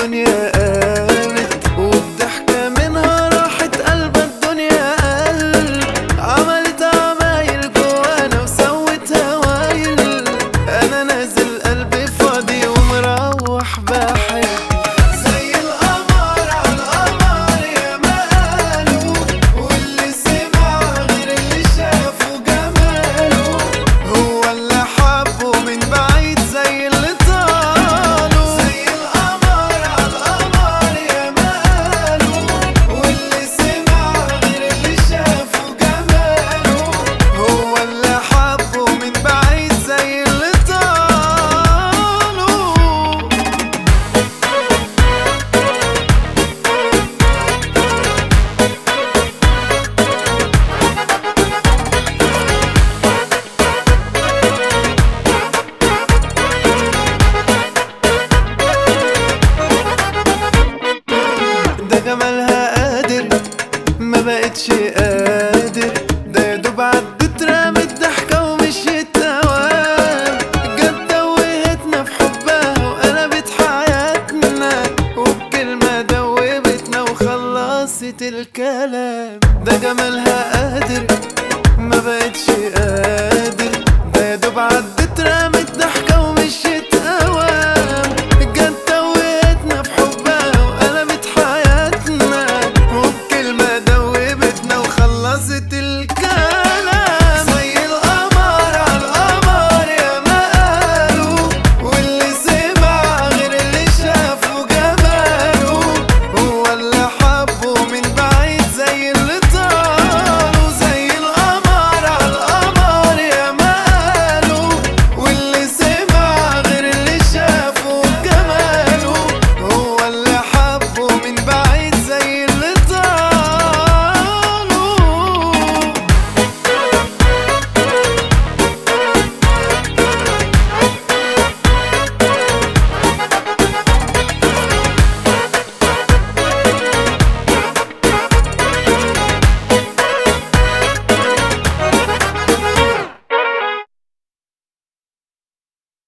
الدنيا قامت وبضحكة منها راحت قلب الدنيا قلب عملت عمايل جوانا وسوت هوايل انا نازل قلبي فاضي ومروح بحب زي القمر على القمر يا ما قالوا واللي سمع غير اللي شافه جماله هو اللي حبه من بعيد زي اللي طاله زي القمر على القمر يا ما قالوا واللي سمع غير اللي شافه جماله هو اللي حبه من بعيد زي اللي طاله ده جمالها قادر ما بقتش قادر ده يا دوب عدت رامت ضحكة ومشيت اوام جت دوهتنا في حبها وقلبت حياتنا وبكلمة دوبتنا وخلصت الكلام ده جمالها